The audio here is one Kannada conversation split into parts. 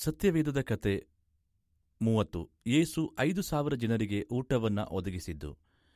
ಸತ್ಯವೇದದ ಕತೆ ಮೂವತ್ತು ಯೇಸು ಐದು ಸಾವಿರ ಜನರಿಗೆ ಊಟವನ್ನ ಒದಗಿಸಿದ್ದು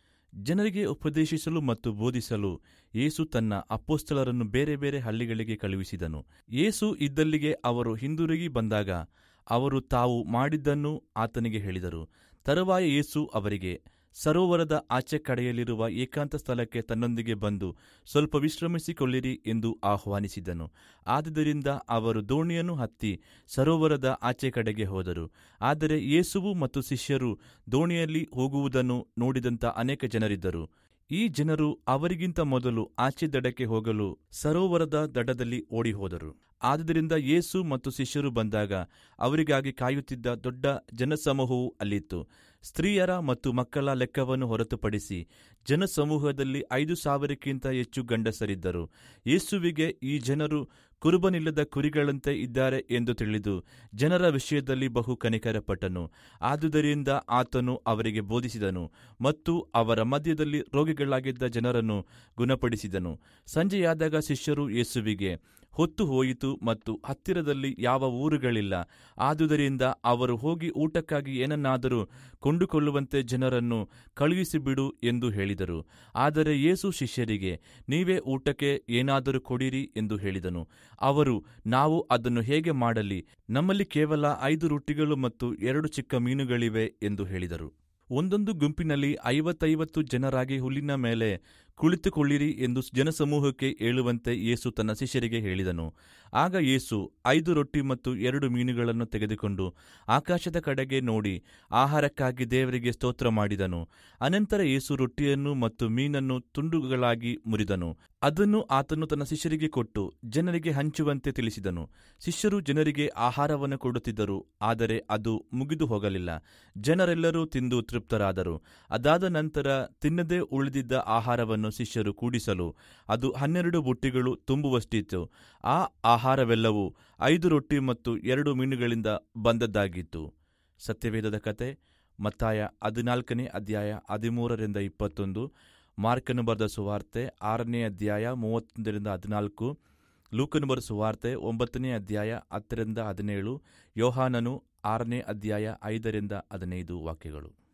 ಜನರಿಗೆ ಉಪದೇಶಿಸಲು ಮತ್ತು ಬೋಧಿಸಲು ಯೇಸು ತನ್ನ ಅಪ್ಪೋಸ್ತಲರನ್ನು ಬೇರೆ ಬೇರೆ ಹಳ್ಳಿಗಳಿಗೆ ಕಳುಹಿಸಿದನು ಯೇಸು ಇದ್ದಲ್ಲಿಗೆ ಅವರು ಹಿಂದಿರುಗಿ ಬಂದಾಗ ಅವರು ತಾವು ಮಾಡಿದ್ದನ್ನು ಆತನಿಗೆ ಹೇಳಿದರು ತರುವಾಯ ಯೇಸು ಅವರಿಗೆ ಸರೋವರದ ಆಚೆ ಕಡೆಯಲ್ಲಿರುವ ಏಕಾಂತ ಸ್ಥಳಕ್ಕೆ ತನ್ನೊಂದಿಗೆ ಬಂದು ಸ್ವಲ್ಪ ವಿಶ್ರಮಿಸಿಕೊಳ್ಳಿರಿ ಎಂದು ಆಹ್ವಾನಿಸಿದನು ಆದುದರಿಂದ ಅವರು ದೋಣಿಯನ್ನು ಹತ್ತಿ ಸರೋವರದ ಆಚೆ ಕಡೆಗೆ ಹೋದರು ಆದರೆ ಯೇಸುವು ಮತ್ತು ಶಿಷ್ಯರು ದೋಣಿಯಲ್ಲಿ ಹೋಗುವುದನ್ನು ನೋಡಿದಂಥ ಅನೇಕ ಜನರಿದ್ದರು ಈ ಜನರು ಅವರಿಗಿಂತ ಮೊದಲು ಆಚೆ ದಡಕ್ಕೆ ಹೋಗಲು ಸರೋವರದ ದಡದಲ್ಲಿ ಓಡಿಹೋದರು ಆದುದರಿಂದ ಯೇಸು ಮತ್ತು ಶಿಷ್ಯರು ಬಂದಾಗ ಅವರಿಗಾಗಿ ಕಾಯುತ್ತಿದ್ದ ದೊಡ್ಡ ಜನಸಮೂಹವು ಅಲ್ಲಿತ್ತು ಸ್ತ್ರೀಯರ ಮತ್ತು ಮಕ್ಕಳ ಲೆಕ್ಕವನ್ನು ಹೊರತುಪಡಿಸಿ ಜನಸಮೂಹದಲ್ಲಿ ಐದು ಸಾವಿರಕ್ಕಿಂತ ಹೆಚ್ಚು ಗಂಡಸರಿದ್ದರು ಯೇಸುವಿಗೆ ಈ ಜನರು ಕುರುಬನಿಲ್ಲದ ಕುರಿಗಳಂತೆ ಇದ್ದಾರೆ ಎಂದು ತಿಳಿದು ಜನರ ವಿಷಯದಲ್ಲಿ ಬಹು ಕನಿಕರಪಟ್ಟನು ಆದುದರಿಂದ ಆತನು ಅವರಿಗೆ ಬೋಧಿಸಿದನು ಮತ್ತು ಅವರ ಮಧ್ಯದಲ್ಲಿ ರೋಗಿಗಳಾಗಿದ್ದ ಜನರನ್ನು ಗುಣಪಡಿಸಿದನು ಸಂಜೆಯಾದಾಗ ಶಿಷ್ಯರು ಯೇಸುವಿಗೆ ಹೊತ್ತು ಹೋಯಿತು ಮತ್ತು ಹತ್ತಿರದಲ್ಲಿ ಯಾವ ಊರುಗಳಿಲ್ಲ ಆದುದರಿಂದ ಅವರು ಹೋಗಿ ಊಟಕ್ಕಾಗಿ ಏನನ್ನಾದರೂ ಕೊಂಡುಕೊಳ್ಳುವಂತೆ ಜನರನ್ನು ಕಳುಹಿಸಿಬಿಡು ಎಂದು ಹೇಳಿದರು ಆದರೆ ಯೇಸು ಶಿಷ್ಯರಿಗೆ ನೀವೇ ಊಟಕ್ಕೆ ಏನಾದರೂ ಕೊಡಿರಿ ಎಂದು ಹೇಳಿದನು ಅವರು ನಾವು ಅದನ್ನು ಹೇಗೆ ಮಾಡಲಿ ನಮ್ಮಲ್ಲಿ ಕೇವಲ ಐದು ರೊಟ್ಟಿಗಳು ಮತ್ತು ಎರಡು ಚಿಕ್ಕ ಮೀನುಗಳಿವೆ ಎಂದು ಹೇಳಿದರು ಒಂದೊಂದು ಗುಂಪಿನಲ್ಲಿ ಐವತ್ತೈವತ್ತು ಜನರಾಗಿ ಹುಲ್ಲಿನ ಮೇಲೆ ಕುಳಿತುಕೊಳ್ಳಿರಿ ಎಂದು ಜನಸಮೂಹಕ್ಕೆ ಹೇಳುವಂತೆ ಯೇಸು ತನ್ನ ಶಿಷ್ಯರಿಗೆ ಹೇಳಿದನು ಆಗ ಯೇಸು ಐದು ರೊಟ್ಟಿ ಮತ್ತು ಎರಡು ಮೀನುಗಳನ್ನು ತೆಗೆದುಕೊಂಡು ಆಕಾಶದ ಕಡೆಗೆ ನೋಡಿ ಆಹಾರಕ್ಕಾಗಿ ದೇವರಿಗೆ ಸ್ತೋತ್ರ ಮಾಡಿದನು ಅನಂತರ ಯೇಸು ರೊಟ್ಟಿಯನ್ನು ಮತ್ತು ಮೀನನ್ನು ತುಂಡುಗಳಾಗಿ ಮುರಿದನು ಅದನ್ನು ಆತನು ತನ್ನ ಶಿಷ್ಯರಿಗೆ ಕೊಟ್ಟು ಜನರಿಗೆ ಹಂಚುವಂತೆ ತಿಳಿಸಿದನು ಶಿಷ್ಯರು ಜನರಿಗೆ ಆಹಾರವನ್ನು ಕೊಡುತ್ತಿದ್ದರು ಆದರೆ ಅದು ಮುಗಿದು ಹೋಗಲಿಲ್ಲ ಜನರೆಲ್ಲರೂ ತಿಂದು ತೃಪ್ತರಾದರು ಅದಾದ ನಂತರ ತಿನ್ನದೇ ಉಳಿದಿದ್ದ ಆಹಾರವನ್ನು ಶಿಷ್ಯರು ಕೂಡಿಸಲು ಅದು ಹನ್ನೆರಡು ಬುಟ್ಟಿಗಳು ತುಂಬುವಷ್ಟಿತ್ತು ಆ ಆಹಾರವೆಲ್ಲವೂ ಐದು ರೊಟ್ಟಿ ಮತ್ತು ಎರಡು ಮೀನುಗಳಿಂದ ಬಂದದ್ದಾಗಿತ್ತು ಸತ್ಯವೇದದ ಕತೆ ಮತ್ತಾಯ ಹದಿನಾಲ್ಕನೇ ಅಧ್ಯಾಯ ಹದಿಮೂರರಿಂದ ಇಪ್ಪತ್ತೊಂದು ಮಾರ್ಕನು ಬರೆದ ಸುವಾರ್ತೆ ಆರನೇ ಅಧ್ಯಾಯ ಮೂವತ್ತೊಂದರಿಂದ ಹದಿನಾಲ್ಕು ಲೂಕನು ಬರೆದ ಸುವಾರ್ತೆ ಒಂಬತ್ತನೇ ಅಧ್ಯಾಯ ಹತ್ತರಿಂದ ಹದಿನೇಳು ಯೋಹಾನನು ಆರನೇ ಅಧ್ಯಾಯ ಐದರಿಂದ ಹದಿನೈದು ವಾಕ್ಯಗಳು